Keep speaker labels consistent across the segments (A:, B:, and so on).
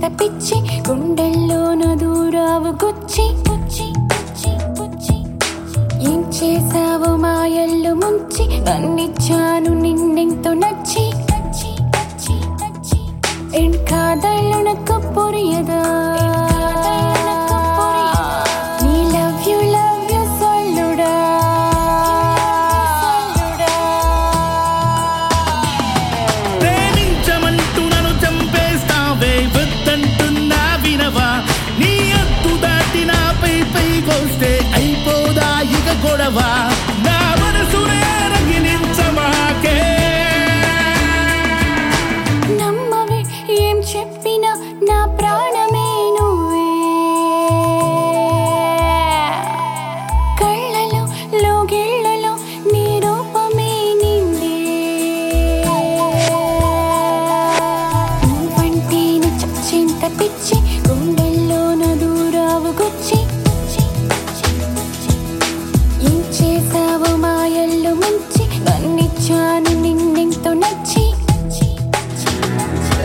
A: చచ్చేంత పిచ్చి గుండెల్లోన దూరావు గుచ్చి గుచ్చి గుచ్చి గుచ్చి ఏం చేసావు మాయల్లు ముంచి నన్నిచ్చాను నిన్నెంతో నచ్చి నచ్చి నచ్చి నచ్చి என் காதல் உனக்கு புரியதா நீ love you, love you சொல்லுடா.
B: ప్రేమించమంటూ నన్ను చంపేస్తావే వద్దంటున్నా వినవా నీ అత్తు దాటి నాపై పైకొస్తే అయిపోదా ఇక గొడవ నా మనసునే రగిలించమాకే
A: నమ్మవే ఏం చెప్పినా నా ప్రాణమే నువ్వే కళ్ళలో లోగిళ్ళలో నీ రూపమే నిండే నువ్వంటేనే చచ్చేంత పిచ్చి గుండెల్లోన దూరావు గుచ్చి గుచ్చి, గుచ్చి, గుచ్చి. ఏం చేసావు మాయల్లు ముంచి నన్నిచ్చాను నిన్నెంతో నచ్చి నచ్చి, నచ్చి, నచ్చి.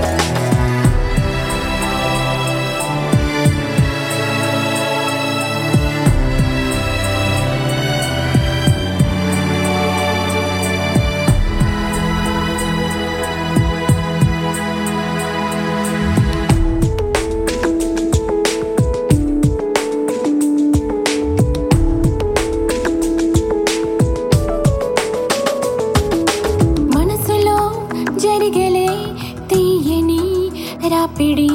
A: మనసులో జరిగలే తీయని రాపిడి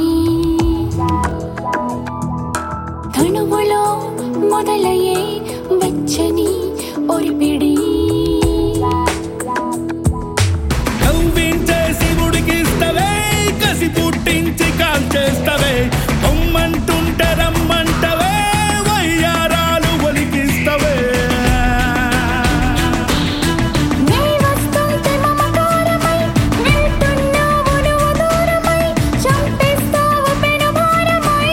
A: తనువులో మొదలయ్యే వెచ్చని ఒరిపిడి
B: కవ్వించేసి ఉడికిస్తవే కసి పుట్టించి కాల్చేస్తవే పొమ్మంటుంటే రమ్మంటవే వయ్యారాలు ఒలికిస్తవే
A: నీ వస్తుంటే మమకారమై వెళ్తున్నావు నువ్వు దూరమై చంపేస్తావు పెనుభారమై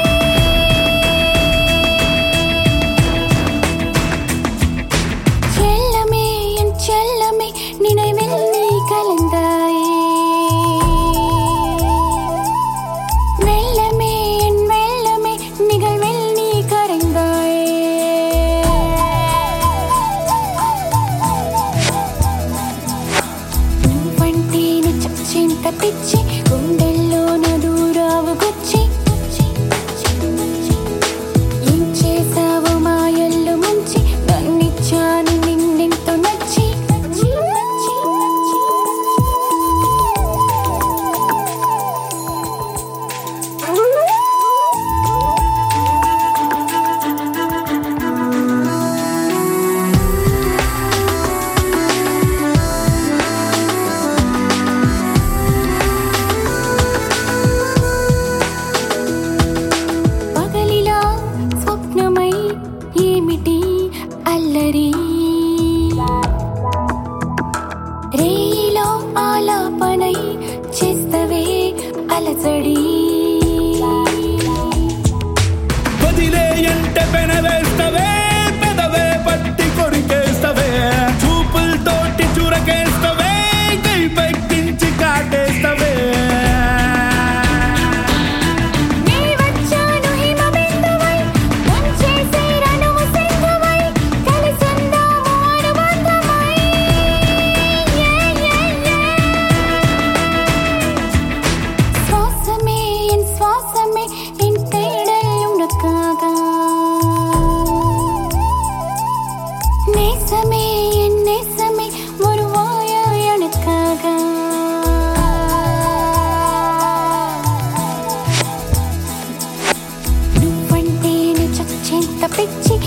A: செல்லமே என் செல்லமே நினைவில் நீ கலந்தாயே வெள்ளமே என் வெள்ளமே நிகழ்வில் நீ கரைந்தாயே నువ్వంటేనే చచ్చేంత పిచ్చి గుండెల్లోన దూరావు గుచ్చి గుచ్చి, గుచ్చి, గుచ్చి. ఏం చేసావు మాయల్లు ముంచి నన్నిచ్చాను నిన్నెంతో నచ్చి నచ్చి నచ్చి నచ్చి పగలిలా స్వప్నమై ఏమిటి అల్లరి రేయిలో ఆలాపనై చేస్తవే అలజడి
B: వదిలేయంటే పెనవేస్తవే పెదవే పట్టి కొరికేస్తవే చూపులతోటి చురకేస్తవే కై పెక్కించి కాటేస్తవే
A: నీ వచ్చాను హిమబిందువై ముంచేసే రణము సింధువై కలిసుందాము అనుబంధమై ఏ, ఏ, ఏ. சுவாசமே என் சுவாசமே என் தேடல் உனக்காக நேசமே என் நேசமே ஒரு வாயா எனக்காக నువ్వంటేనే చచ్చేంత పిచ్చి